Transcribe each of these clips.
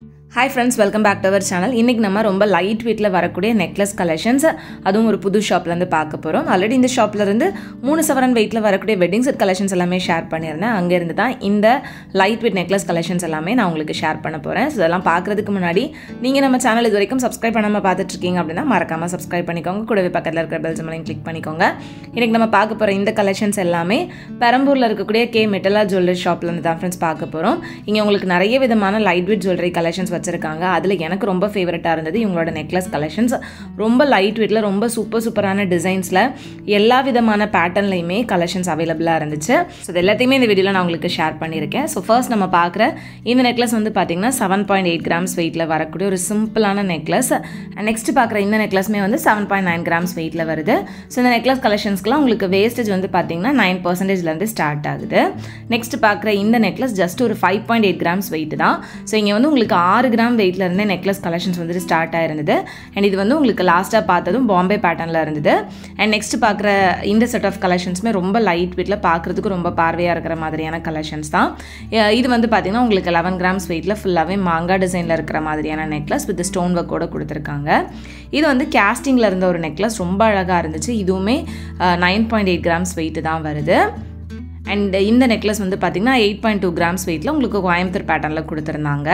hi friends welcome back to our channel இன்றைக்கி நம்ம ரொம்ப லைட் வெயிட்டில் வரக்கூடிய நெக்லஸ் கலெக்ஷன்ஸ் அதுவும் ஒரு புது ஷாப்லேருந்து பார்க்க போகிறோம் ஆல்ரெடி இந்த ஷாப்லேருந்து மூணு சவரன் வெயிட்டில் வரக்கூடிய வெட்டிங் செட் கலெக்ஷன்ஸ் எல்லாமே ஷேர் பண்ணியிருந்தேன் அங்கேருந்து தான் இந்த லைட் வெயிட் நெக்லஸ் கலெக்ஷன்ஸ் எல்லாமே நான் உங்களுக்கு ஷேர் பண்ண போகிறேன் ஸோ இதெல்லாம் பார்க்குறதுக்கு முன்னாடி நீங்கள் நம்ம சேனல் இது வரைக்கும் சப்ஸ்கிரைப் பண்ணாமல் பார்த்துட்டு இருக்கீங்க அப்படின்னா மறக்காமல் சப்ஸ்கிரைப் பண்ணிக்கோங்க கூடவே பக்கத்தில் இருக்கிற பெல் சிம்மலையும் கிளிக் பண்ணிக்கோங்க இன்றைக்கி நம்ம பார்க்க போகிற இந்த கலெக்ஷன்ஸ் எல்லாமே பெரம்பூரில் இருக்கக்கூடிய கே மெட்டலா ஜுவல்லரி ஷாப்லேருந்து தான் ஃப்ரெண்ட்ஸ் பார்க்க போகிறோம் இங்கே உங்களுக்கு நிறைய விதமான லைட் வெயிட் ஜுவல்லரி கலெக்ஷன்ஸ் வச்சுருக்காங்க அதில் எனக்கு ரொம்ப ஃபேவரட்டாக இருந்தது இவங்களோட நெக்லஸ் கலெக்ஷன்ஸ் ரொம்ப லைட் வெயிட்டில் ரொம்ப சூப்பர் சூப்பரான டிசைன்ஸில் எல்லா விதமான பேட்டர்ன்லையுமே கலெக்ஷன்ஸ் அவைலபிளாக இருந்துச்சு ஸோ இது எல்லாத்தையுமே இந்த வீடியோவில் நான் உங்களுக்கு ஷேர் பண்ணியிருக்கேன் ஸோ ஃபர்ஸ்ட் நம்ம பார்க்குற இந்த நெக்லஸ் வந்து பார்த்தீங்கன்னா செவன் பாயிண்ட் எயிட் கிராம்ஸ் வெயிட்டில் வரக்கூடிய ஒரு சிம்பிளான நெக்லஸ் நெக்ஸ்ட் பார்க்குற இந்த நெக்லஸ்மே வந்து செவன் பாயிண்ட் நைன் கிராம்ஸ் வெயிட்டில் வருது ஸோ இந்த நெக்லஸ் கலெக்ஷன்ஸ்க்குலாம் உங்களுக்கு வேஸ்டேஜ் வந்து பார்த்தீங்கன்னா நைன் பர்சன்டேஜ்லேருந்து ஸ்டார்ட் ஆகுது நெக்ஸ்ட் பார்க்குற இந்த நெக்லஸ் ஜஸ்ட் ஒரு five point eight grams weight தான் ஸோ இங்கே வந்து உங்களுக்கு ஆறு கிராம் வெயிட்ல இருந்தே நெக்லஸ் கலெக்ஷன்ஸ் வந்துட்டு ஸ்டார்ட் ஆயிருந்தது அண்ட் இது வந்து உங்களுக்கு லாஸ்ட்டாக பார்த்ததும் பாம்பே பேட்டர்னில் இருந்தது அண்ட் நெக்ஸ்ட் பார்க்குற இந்த செட் ஆஃப் கலெக்ஷன்ஸுமே ரொம்ப லைட் வெயிட்டில் பார்க்குறதுக்கு ரொம்ப பார்வையாக இருக்கிற மாதிரியான கலெக்ஷன்ஸ் தான் அஹ் இது வந்து பார்த்தீங்கன்னா உங்களுக்கு லெவன் கிராம்ஸ் வெயிட்டில் ஃபுல்லாகவே மாங்கா டிசைனில் இருக்கிற மாதிரியான நெக்லஸ் வித் ஸ்டோன் ஒர்க்கோட கொடுத்துருக்காங்க இது வந்து கேஸ்டிங்கில் இருந்த ஒரு நெக்லஸ் ரொம்ப அழகாக இருந்துச்சு இதுவுமே nine point eight grams weight தான் வருது அண்ட் இந்த நெக்லஸ் வந்து பார்த்தீங்கன்னா எயிட் பாயிண்ட் டூ கிராம்ஸ் வெயிட்டில் உங்களுக்கு கோயம்புத்தூர் பேட்டர்னில் கொடுத்துருந்தாங்க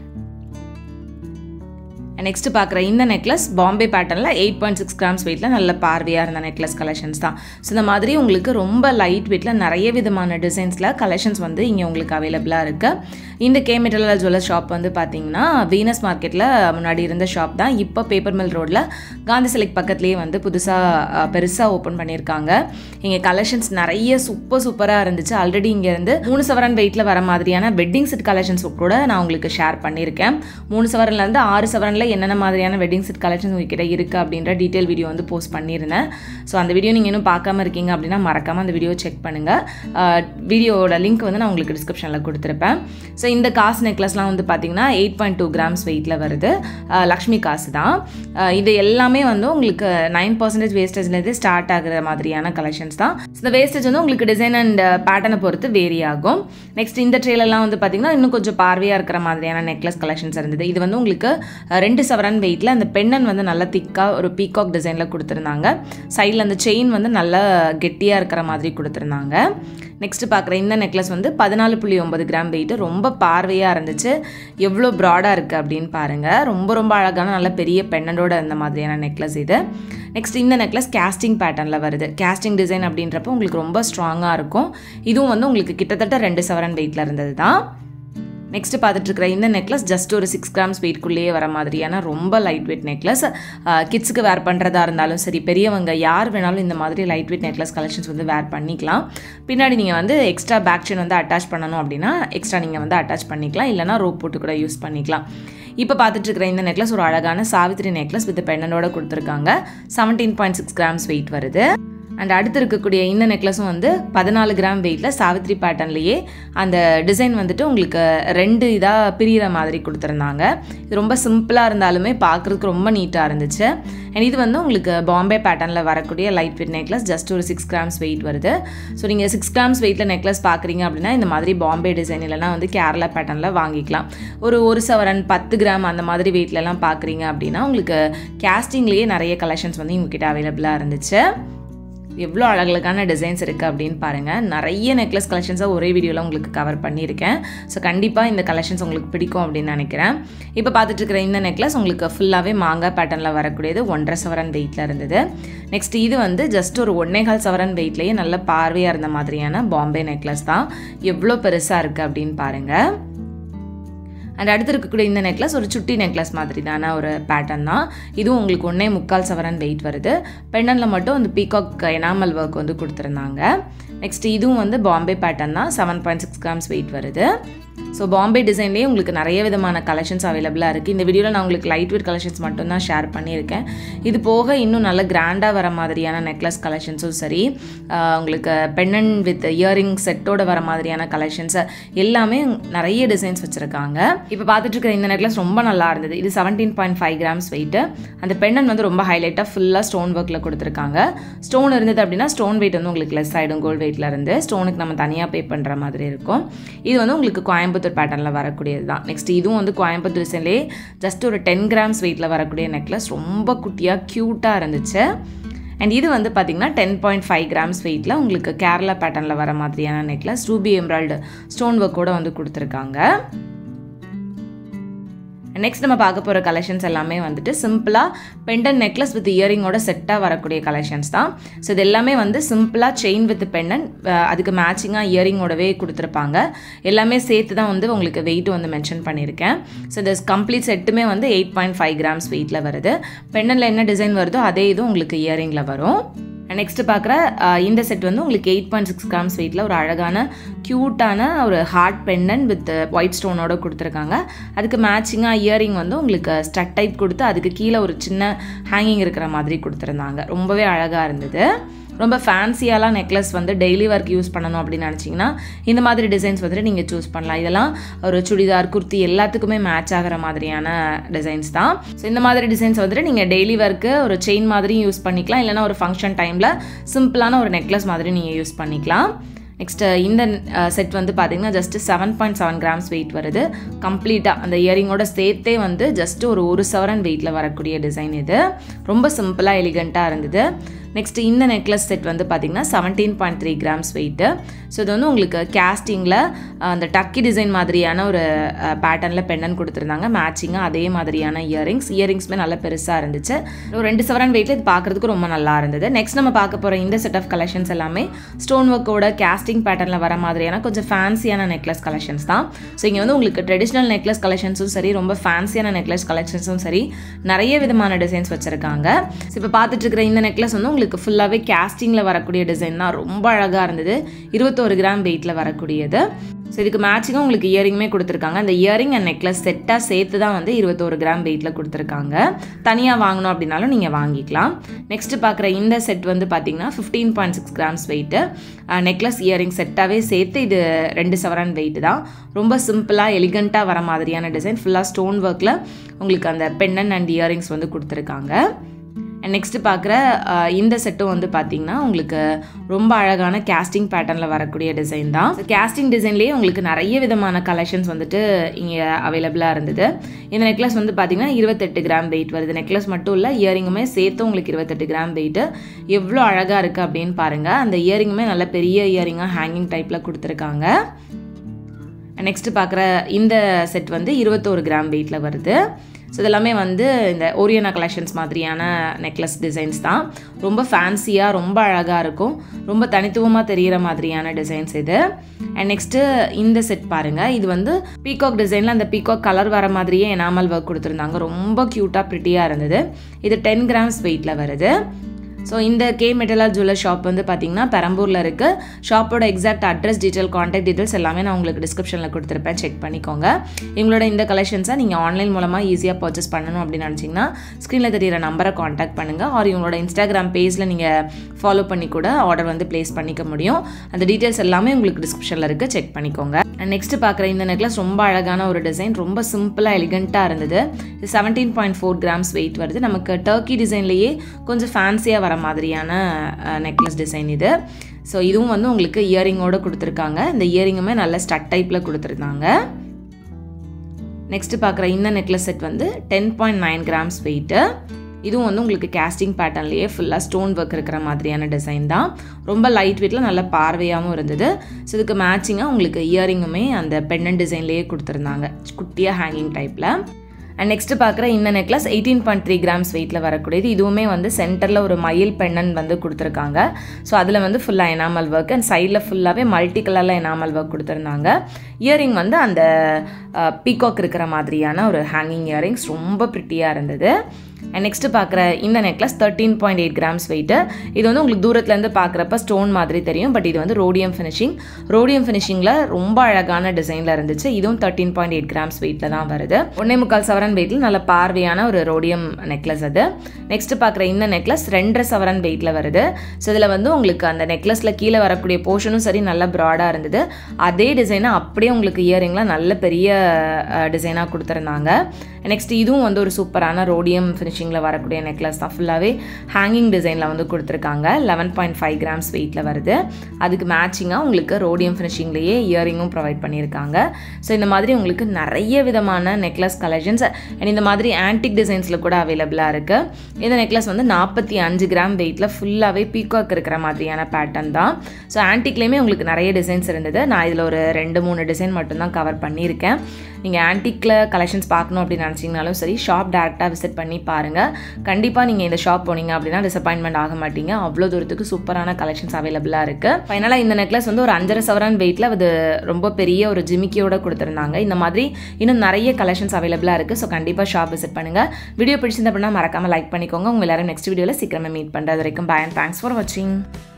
நெக்ஸ்ட் பார்க்குற இந்த நெக்லஸ் பாம்பே பேட்டர்னில் எயிட் பாயிண்ட் சிக்ஸ் கிராம்ஸ் வெயிட்டில் நல்ல பார்வையாக இருந்த நெக்லஸ் கலெக்ஷன்ஸ் தான் ஸோ இந்த மாதிரி உங்களுக்கு ரொம்ப லைட் வெயிட்டில் நிறைய விதமான டிசைன்ஸில் கலெக்ஷன்ஸ் வந்து இங்கே உங்களுக்கு அவைலபிளாக இருக்குது இந்த கே மெட்டல் ஜுவல்லர் ஷாப் வந்து பார்த்தீங்கன்னா வீனஸ் மார்க்கெட்டில் முன்னாடி இருந்த ஷாப் தான் இப்போ பேப்பர் மில் ரோட்டில் காந்தி சிலைக் பக்கத்துலேயே வந்து புதுசாக பெருசாக ஓப்பன் பண்ணியிருக்காங்க இங்கே கலெக்ஷன்ஸ் நிறைய சூப்பர் சூப்பராக இருந்துச்சு ஆல்ரெடி இங்கேருந்து மூணு சவரன் வெயிட்டில் வர மாதிரியான வெட்டிங் செட் கலெக்ஷன்ஸ் கூட நான் உங்களுக்கு ஷேர் பண்ணியிருக்கேன் மூணு சவரன்லேருந்து ஆறு சவரனில் என்னென்ன மாதிரியான வெட்டிங் செட் கலெக்ஷன்ஸ் உங்ககிட்ட இருக்குது அப்படின்ற டீட்டெயில் வீடியோ வந்து போஸ்ட் பண்ணியிருந்தேன் ஸோ அந்த வீடியோ நீங்கள் இன்னும் பார்க்காம இருக்கீங்க அப்படின்னா மறக்காமல் அந்த வீடியோ செக் பண்ணுங்கள் வீடியோவோட லிங்க் வந்து நான் உங்களுக்கு டிஸ்கிரிப்ஷனில் கொடுத்துருப்பேன் ஸோ இந்த காசு நெக்லஸ்லாம் வந்து பார்த்தீங்கன்னா எயிட் பாயிண்ட் டூ கிராம்ஸ் வெயிட்டில் வருது லக்ஷ்மி காசு தான் இது எல்லாமே வந்து உங்களுக்கு நைன் பர்சன்டேஜ் வேஸ்டேஜ்லேருந்து ஸ்டார்ட் ஆகுற மாதிரியான கலெக்ஷன்ஸ் தான் இந்த வேஸ்டேஜ் வந்து உங்களுக்கு டிசைன் அண்ட் பேட்டர்னை பொறுத்து வேரி ஆகும் நெக்ஸ்ட் இந்த ட்ரெயிலெல்லாம் வந்து பார்த்தீங்கன்னா இன்னும் கொஞ்சம் பார்வையாக இருக்கிற மாதிரியான நெக்லஸ் கலெக்ஷன்ஸ் இருந்தது இது வந்து உங்களுக்கு ரெண்டு சவரன் வெயிட்டில் அந்த பெண்ணன் வந்து நல்லா திக்காக ஒரு பீகாக் டிசைனில் கொடுத்துருந்தாங்க சைடில் அந்த செயின் வந்து நல்லா கெட்டியாக இருக்கிற மாதிரி கொடுத்துருந்தாங்க நெக்ஸ்ட் பார்க்குற இந்த நெக்லஸ் வந்து பதினாலு புள்ளி ஒன்பது கிராம் வெயிட்டு ரொம்ப பார்வையாக இருந்துச்சு எவ்வளோ ப்ராடாக இருக்குது அப்படின்னு பாருங்கள் ரொம்ப ரொம்ப அழகான நல்ல பெரிய பெண்ணனோட இருந்த மாதிரியான நெக்லஸ் இது நெக்ஸ்ட் இந்த நெக்லஸ் கேஸ்டிங் பேட்டர்னில் வருது கேஸ்டிங் டிசைன் அப்படின்றப்போ உங்களுக்கு ரொம்ப ஸ்ட்ராங்காக இருக்கும் இதுவும் வந்து உங்களுக்கு கிட்டத்தட்ட ரெண்டு சவரன் வெயிட்டில் இருந்தது தான் நெக்ஸ்ட் பார்த்துட்டு இருக்கிற இந்த நெக்லஸ் ஜஸ்ட் ஒரு சிக்ஸ் கிராம்ஸ் வெயிட்குள்ளேயே வர மாதிரியான ரொம்ப லைட் வெயிட் நெக்லஸ் கிட்ஸுக்கு வேர் பண்ணுறதா இருந்தாலும் சரி பெரியவங்க யார் வேணாலும் இந்த மாதிரி லைட் வெயிட் நெக்லஸ் கலெக்ஷன்ஸ் வந்து வேர் பண்ணிக்கலாம் பின்னாடி நீங்கள் வந்து எக்ஸ்ட்ரா பேக் செயின் வந்து அட்டாச் பண்ணணும் அப்படின்னா எக்ஸ்ட்ரா நீங்கள் வந்து அட்டாச் பண்ணிக்கலாம் இல்லைனா ரோப் போட்டு கூட யூஸ் பண்ணிக்கலாம் இப்போ பார்த்துட்டு இருக்கிற இந்த நெக்லஸ் ஒரு அழகான சாவித்திரி நெக்லஸ் வித் பெண்ணனோட கொடுத்துருக்காங்க seventeen point six grams weight வருது அண்ட் அடுத்து இருக்கக்கூடிய இந்த நெக்லஸும் வந்து பதினாலு கிராம் வெயிட்டில் சாவித்ரி பேட்டர்ன்லேயே அந்த டிசைன் வந்துட்டு உங்களுக்கு ரெண்டு இதாக பிரிகிற மாதிரி கொடுத்துருந்தாங்க இது ரொம்ப சிம்பிளாக இருந்தாலுமே பார்க்குறதுக்கு ரொம்ப நீட்டாக இருந்துச்சு அண்ட் இது வந்து உங்களுக்கு பாம்பே பேட்டர்னில் வரக்கூடிய லைட் வெயிட் நெக்லஸ் ஜஸ்ட் ஒரு சிக்ஸ் கிராம்ஸ் வெயிட் வருது ஸோ நீங்கள் சிக்ஸ் கிராம்ஸ் வெயிட்டில் நெக்லஸ் பார்க்குறீங்க அப்படின்னா இந்த மாதிரி பாம்பே டிசைன் இல்லைனா வந்து கேரளா பேட்டர்னில் வாங்கிக்கலாம் ஒரு ஒரு சவரன் பத்து கிராம் அந்த மாதிரி வெயிட்லலாம் பார்க்குறீங்க அப்படின்னா உங்களுக்கு கேஸ்டிங்லேயே நிறைய கலெக்ஷன்ஸ் வந்து உங்ககிட்ட அவைலபிளாக இருந்துச்சு எவ்வளோ அழகழகான டிசைன்ஸ் இருக்குது அப்படின்னு பாருங்கள் நிறைய நெக்லஸ் கலெக்ஷன்ஸாக ஒரே வீடியோவில் உங்களுக்கு கவர் பண்ணியிருக்கேன் ஸோ கண்டிப்பாக இந்த கலெக்ஷன்ஸ் உங்களுக்கு பிடிக்கும் அப்படின்னு நினைக்கிறேன் இப்போ பார்த்துட்டு இருக்கிற இந்த நெக்லஸ் உங்களுக்கு ஃபுல்லாகவே மாங்காய் பேட்டர்னில் வரக்கூடியது ஒன்றரை சவரன் வெயிட்டில் இருந்தது நெக்ஸ்ட் இது வந்து ஜஸ்ட் ஒரு ஒன்னேகால் சவரன் வெயிட்லேயே நல்ல பார்வையாக இருந்த மாதிரியான பாம்பே நெக்லஸ் தான் எவ்வளோ பெருசாக இருக்குது அப்படின்னு பாருங்கள் அண்ட் அடுத்து இருக்கக்கூடிய இந்த நெக்லஸ் ஒரு சுட்டி நெக்லஸ் மாதிரி தானே ஒரு பேட்டர்ன் தான் இதுவும் உங்களுக்கு ஒன்றே முக்கால் சவரன் வெயிட் வருது பெண்ணனில் மட்டும் அந்த பீகாக் எனாமல் ஒர்க் வந்து கொடுத்துருந்தாங்க நெக்ஸ்ட் இதுவும் வந்து பாம்பே பேட்டர்ன் தான் seven point six grams weight வருது ஸோ பாம்பே டிசைன்லேயே உங்களுக்கு நிறைய விதமான கலெக்ஷன்ஸ் அவைலபிளாக இருக்குது இந்த வீடியோவில் நான் உங்களுக்கு லைட் வெயிட் கலெக்ஷன்ஸ் மட்டும்தான் ஷேர் பண்ணியிருக்கேன் இது போக இன்னும் நல்ல கிராண்டாக வர மாதிரியான நெக்லஸ் கலெக்ஷன்ஸும் சரி உங்களுக்கு பெண்ணன் வித் இயரிங் செட்டோட வர மாதிரியான கலெக்ஷன்ஸ் எல்லாமே நிறைய டிசைன்ஸ் வச்சுருக்காங்க இப்போ பார்த்துட்டு இருக்கிற இந்த நெக்லஸ் ரொம்ப நல்லா இருந்தது இது seventeen point five grams weight அந்த பெண்ணன் வந்து ரொம்ப ஹைலைட்டாக ஃபுல்லாக ஸ்டோன் ஒர்க்கில் கொடுத்துருக்காங்க ஸ்டோன் இருந்தது அப்படின்னா ஸ்டோன் வெயிட் வந்து உங்களுக்கு லெஸ் ஆகிடும் கோல்டு வெயிட்டில் இருந்து ஸ்டோனுக்கு நம்ம தனியாக பே பண்ணுற மாதிரி இருக்கும் இது வந்து உங்களுக்கு கோயம் கோயம்புத்தூர் பேட்டர்னில் வரக்கூடியது தான் நெக்ஸ்ட் இதுவும் வந்து கோயம்புத்தூர் டிசைன்லேயே ஜஸ்ட் ஒரு டென் கிராம்ஸ் வெயிட்டில் வரக்கூடிய நெக்லஸ் ரொம்ப குட்டியாக க்யூட்டாக இருந்துச்சு அண்ட் இது வந்து பார்த்திங்கன்னா டென் பாயிண்ட் ஃபைவ் கிராம்ஸ் வெயிட்டில் உங்களுக்கு கேரளா பேட்டர்னில் வர மாதிரியான நெக்லஸ் ரூபி எம்ராய்டு ஸ்டோன் ஒர்க்கோட வந்து கொடுத்துருக்காங்க நெக்ஸ்ட் நம்ம பார்க்க போகிற கலெக்ஷன்ஸ் எல்லாமே வந்துட்டு சிம்பிளாக பெண்டன் நெக்லஸ் வித் இயரிங்கோட செட்டாக வரக்கூடிய கலெக்ஷன்ஸ் தான் ஸோ இது எல்லாமே வந்து சிம்பிளாக செயின் வித் பெண்டன் அதுக்கு மேட்சிங்காக இயரிங்கோடவே கொடுத்துருப்பாங்க எல்லாமே சேர்த்து தான் வந்து உங்களுக்கு வெயிட் வந்து மென்ஷன் பண்ணியிருக்கேன் ஸோ இந்த கம்ப்ளீட் செட்டுமே வந்து எயிட் பாயிண்ட் ஃபைவ் கிராம்ஸ் வெயிட்டில் வருது பெண்டனில் என்ன டிசைன் வருதோ அதே இது உங்களுக்கு இயரிங்கில் வரும் நெக்ஸ்ட் பார்க்குற இந்த செட் வந்து உங்களுக்கு எயிட் பாயிண்ட் சிக்ஸ் கிராம்ஸ் வெயிட்டில் ஒரு அழகான க்யூட்டான ஒரு ஹார்ட் பெண்டன் வித் ஒயிட் ஸ்டோனோட கொடுத்துருக்காங்க அதுக்கு மேட்சிங்காக இயரிங் வந்து உங்களுக்கு ஸ்டட் டைப் கொடுத்து அதுக்கு கீழே ஒரு சின்ன ஹேங்கிங் இருக்கிற மாதிரி கொடுத்துருந்தாங்க ரொம்பவே அழகாக இருந்தது ரொம்ப ஃபேன்சியாலாம் நெக்லஸ் வந்து டெய்லி ஒர்க் யூஸ் பண்ணணும் அப்படின்னு நினச்சிங்கன்னா இந்த மாதிரி டிசைன்ஸ் வந்துட்டு நீங்கள் சூஸ் பண்ணலாம் இதெல்லாம் ஒரு சுடிதார் குர்த்தி எல்லாத்துக்குமே மேட்ச் ஆகிற மாதிரியான டிசைன்ஸ் தான் ஸோ இந்த மாதிரி டிசைன்ஸ் வந்துட்டு நீங்கள் டெய்லி ஒர்க்கு ஒரு செயின் மாதிரியும் யூஸ் பண்ணிக்கலாம் இல்லைனா ஒரு ஃபங்க்ஷன் டைமில் சிம்பிளான ஒரு நெக்லஸ் மாதிரி நீங்கள் யூஸ் பண்ணிக்கலாம் நெக்ஸ்ட்டு இந்த செட் வந்து பார்த்தீங்கன்னா just seven point seven grams weight வருது கம்ப்ளீட்டாக அந்த இயரிங்கோட சேர்த்தே வந்து ஜஸ்ட்டு ஒரு ஒரு சவரன் வெயிட்டில் வரக்கூடிய டிசைன் இது ரொம்ப சிம்பிளாக எலிகண்ட்டாக இருந்தது நெக்ஸ்ட் இந்த நெக்லஸ் செட் வந்து பார்த்திங்கன்னா seventeen point three grams weight so இது வந்து உங்களுக்கு கேஸ்டிங்கில் அந்த டக்கி டிசைன் மாதிரியான ஒரு பேட்டர்னில் பெண்டன் கொடுத்துருந்தாங்க மேட்சிங்காக அதே மாதிரியான இயரிங்ஸ் இயரிங்ஸுமே நல்லா பெருசாக இருந்துச்சு ஒரு ரெண்டு செவரன் வெயிட்டில் இது பார்க்குறதுக்கு ரொம்ப நல்லா இருந்தது நெக்ஸ்ட் நம்ம பார்க்க போகிற இந்த செட் ஆஃப் கலெக்ஷன்ஸ் எல்லாமே ஸ்டோன் ஒர்க்கோட கேஸ்டிங் பேட்டர்னில் வர மாதிரியான கொஞ்சம் ஃபேன்சியான நெக்லஸ் கலெக்ஷன்ஸ் தான் ஸோ இங்கே வந்து உங்களுக்கு ட்ரெடிஷ்னல் நெக்லஸ் கலெக்ஷன்ஸும் சரி ரொம்ப ஃபேன்சியான நெக்லஸ் கலெக்ஷன்ஸும் சரி நிறைய விதமான டிசைன்ஸ் வச்சுருக்காங்க ஸோ இப்போ பார்த்துட்டு இருக்கிற இந்த நெக்லஸ் வந்து உங்களுக்கு உங்களுக்கு ஃபுல்லாகவே கேஸ்டிங்கில் வரக்கூடிய டிசைன் தான் ரொம்ப அழகாக இருந்தது இருபத்தோரு கிராம் வெயிட்டில் வரக்கூடியது ஸோ இதுக்கு மேட்சிங்காக உங்களுக்கு இயரிங்குமே கொடுத்துருக்காங்க அந்த இயரிங் அண்ட் நெக்லஸ் செட்டாக சேர்த்து தான் வந்து இருபத்தோரு கிராம் வெயிட்டில் கொடுத்துருக்காங்க தனியாக வாங்கணும் அப்படின்னாலும் நீங்கள் வாங்கிக்கலாம் நெக்ஸ்ட்டு பார்க்குற இந்த செட் வந்து பார்த்தீங்கன்னா fifteen point six grams weight necklace earring செட்டாகவே சேர்த்து இது ரெண்டு சவரன் வெயிட்டு தான் ரொம்ப சிம்பிளாக எலிகண்ட்டாக வர மாதிரியான டிசைன் ஃபுல்லாக ஸ்டோன் ஒர்க்கில் உங்களுக்கு அந்த பெண்ணன் அண்ட் இயரிங்ஸ் வந்து கொடுத்துருக்காங்க நெக்ஸ்ட்டு பார்க்குற இந்த செட்டும் வந்து பார்த்திங்கன்னா உங்களுக்கு ரொம்ப அழகான கேஸ்டிங் பேட்டர்னில் வரக்கூடிய டிசைன் தான் கேஸ்டிங் டிசைன்லேயே உங்களுக்கு நிறைய விதமான கலெக்ஷன்ஸ் வந்துட்டு இங்கே அவைலபிளாக இருந்தது இந்த நெக்லஸ் வந்து பார்த்திங்கன்னா இருபத்தெட்டு கிராம் வெயிட் வருது நெக்லஸ் மட்டும் இல்லை இயரிங்குமே சேர்த்து உங்களுக்கு இருபத்தெட்டு கிராம் வெயிட்டு எவ்வளோ அழகாக இருக்குது அப்படின்னு பாருங்கள் அந்த இயரிங்குமே நல்ல பெரிய இயரிங்காக ஹேங்கிங் டைப்பில் கொடுத்துருக்காங்க நெக்ஸ்ட்டு பார்க்குற இந்த செட் வந்து இருபத்தோரு கிராம் வெயிட்டில் வருது ஸோ இதெல்லாமே வந்து இந்த ஓரியனா கலெக்ஷன்ஸ் மாதிரியான நெக்லஸ் டிசைன்ஸ் தான் ரொம்ப ஃபேன்சியாக ரொம்ப அழகாக இருக்கும் ரொம்ப தனித்துவமாக தெரிகிற மாதிரியான டிசைன்ஸ் இது அண்ட் நெக்ஸ்ட்டு இந்த செட் பாருங்கள் இது வந்து பீகாக் டிசைனில் அந்த பீகாக் கலர் வர மாதிரியே எனாமல் ஒர்க் கொடுத்துருந்தாங்க ரொம்ப க்யூட்டாக ப்ரிட்டியாக இருந்தது இது டென் கிராம்ஸ் வெயிட்டில் வருது ஸோ இந்த கே மெட்டலா ஜுவல்லர் ஷாப் வந்து பார்த்தீங்கன்னா பெரம்பூரில் இருக்குது ஷாப்போட exact address detail contact details எல்லாமே நான் உங்களுக்கு டிஸ்கிரிப்ஷனில் கொடுத்துருப்பேன் செக் பண்ணிக்கோங்க எங்களோட இந்த கலெக்ஷன்ஸை நீங்கள் ஆன்லைன் மூலமாக ஈஸியாக பர்ச்சேஸ் பண்ணணும் அப்படின்னு நினச்சிங்கன்னா ஸ்க்ரீனில் தெரியிற நம்பரை காண்டாக்ட் பண்ணுங்கள் ஆர் இவங்களோட இன்ஸ்டாகிராம் பேஜில் நீங்கள் ஃபாலோ பண்ணி கூட ஆர்டர் வந்து ப்ளேஸ் பண்ணிக்க முடியும் அந்த டீட்டெயில்ஸ் எல்லாமே உங்களுக்கு டிஸ்கிரிப்ஷனில் இருக்குது செக் பண்ணிக்கோங்க நெக்ஸ்ட் பார்க்குற இந்த நெக்லஸ் ரொம்ப அழகான ஒரு டிசைன் ரொம்ப சிம்பிளாக எலிகண்ட்டாக இருந்தது இது seventeen point four grams weight வருது நமக்கு டர்க்கி டிசைன்லேயே கொஞ்சம் ஃபேன்சியாக வர மாதிரியான நெக்லஸ் டிசைன் இது ஸோ இதுவும் வந்து உங்களுக்கு இயரிங்கோடு கொடுத்துருக்காங்க இந்த இயரிங்குமே நல்ல ஸ்டட் டைப்பில் கொடுத்துருந்தாங்க நெக்ஸ்ட்டு பார்க்குற இந்த நெக்லஸ் செட் வந்து ten point nine grams weight இதுவும் வந்து உங்களுக்கு கேஸ்டிங் பேட்டர்ன்லேயே ஃபுல்லாக ஸ்டோன் ஒர்க் இருக்கிற மாதிரியான டிசைன் தான் ரொம்ப லைட் வெயிட்டில் நல்ல பார்வையாகவும் இருந்தது ஸோ இதுக்கு மேட்சிங்காக உங்களுக்கு இயரிங்குமே அந்த பெண்ணன் டிசைன்லேயே கொடுத்துருந்தாங்க குட்டியாக ஹேங்கிங் டைப்பில் அண்ட் நெக்ஸ்ட்டு பார்க்குற இந்த necklace eighteen point three grams வெயிட்டில் வரக்கூடியது இதுவுமே வந்து சென்டரில் ஒரு மயில் பெண்ணன் வந்து கொடுத்துருக்காங்க ஸோ அதில் வந்து ஃபுல்லாக எனாமல் ஒர்க் அண்ட் சைடில் ஃபுல்லாகவே மல்டி கலரில் எனாமல் ஒர்க் கொடுத்துருந்தாங்க இயரிங் வந்து அந்த பீகாக் இருக்கிற மாதிரியான ஒரு ஹேங்கிங் இயரிங்ஸ் ரொம்ப ப்ரிட்டியாக இருந்தது அண்ட் நெக்ஸ்ட்டு பார்க்குற இந்த necklace thirteen point eight grams weight இது வந்து உங்களுக்கு தூரத்துலேருந்து பார்க்குறப்ப ஸ்டோன் மாதிரி தெரியும் பட் இது வந்து ரோடியம் ஃபினிஷிங் ரோடியம் ஃபினிஷிங்கில் ரொம்ப அழகான டிசைனில் இருந்துச்சு இதுவும் தேர்ட்டீன் பாயிண்ட் எயிட் கிராம்ஸ் வெயிட்டில் தான் வருது ஒன்னே முக்கால் சவரன் வெயிட்டில் நல்ல பார்வையான ஒரு ரோடியம் நெக்லஸ் அது நெக்ஸ்ட்டு பார்க்குற இந்த நெக்லஸ் ரெண்டரை சவரன் வெயிட்டில் வருது ஸோ இதில் வந்து உங்களுக்கு அந்த நெக்லஸில் கீழே வரக்கூடிய போர்ஷனும் சரி நல்ல ப்ராடாக இருந்தது அதே டிசைனை அப்படியே உங்களுக்கு இயரிங்கில் நல்ல பெரிய டிசைனாக கொடுத்துருந்தாங்க நெக்ஸ்ட் இதுவும் வந்து ஒரு சூப்பரான ரோடியம் ஃபினிஷிங் ஃபினிஷிங்கில் வரக்கூடிய நெக்லஸ் தான் ஃபுல்லாகவே ஹேங்கிங் டிசைனில் வந்து கொடுத்துருக்காங்க லெவன் பாயிண்ட் ஃபைவ் கிராம்ஸ் வெயிட்டில் வருது அதுக்கு மேட்சிங்காக உங்களுக்கு ரோடியம் ஃபினிஷிங்லேயே இயரிங்கும் ப்ரொவைட் பண்ணியிருக்காங்க ஸோ இந்த மாதிரி உங்களுக்கு நிறைய விதமான நெக்லஸ் கலெக்ஷன்ஸ் அண்ட் இந்த மாதிரி ஆன்டிக் டிசைன்ஸில் கூட அவைலபிளாக இருக்குது இந்த நெக்லஸ் வந்து நாற்பத்தி அஞ்சு கிராம் வெயிட்டில் ஃபுல்லாகவே பீகாக் இருக்கிற மாதிரியான பேட்டர்ன் தான் ஸோ ஆன்டிக்லேயுமே உங்களுக்கு நிறைய டிசைன்ஸ் இருந்தது நான் இதில் ஒரு ரெண்டு மூணு டிசைன் மட்டும்தான் கவர் பண்ணியிருக்கேன் நீங்கள் ஆன்டிக்கில் கலெக்ஷன்ஸ் பார்க்கணும் அப்படின்னு நினச்சிங்கனாலும் சரி ஷாப் டேரெக்டாக விசிட் பண்ணி பாருங்கள் கண்டிப்பாக நீங்கள் இந்த ஷாப் போனீங்க அப்படின்னா டிசப்பாயின்மெண்ட் ஆக மாட்டீங்க அவ்வளோ தூரத்துக்கு சூப்பரான கலெக்ஷன்ஸ் அவைலபிளாக இருக்குது ஃபைனலாக இந்த நெக்லஸ் வந்து ஒரு அஞ்சரை சவரன் வெயிட்டில் அது ரொம்ப பெரிய ஒரு ஜிமிக்கியோட கொடுத்துருந்தாங்க இந்த மாதிரி இன்னும் நிறைய கலெக்ஷன்ஸ் அவைலபிளாக இருக்குது ஸோ கண்டிப்பாக ஷாப் விசிட் பண்ணுங்கள் வீடியோ பிடிச்சிருந்த அப்படின்னா மறக்காமல் லைக் பண்ணிக்கோங்க உங்கள் எல்லாரும் நெக்ஸ்ட் வீடியோவில் சீக்கிரமாக மீட் பண்ணுறது வரைக்கும் பாய் அண்ட் தேங்க்ஸ் ஃபார் வாட்சிங்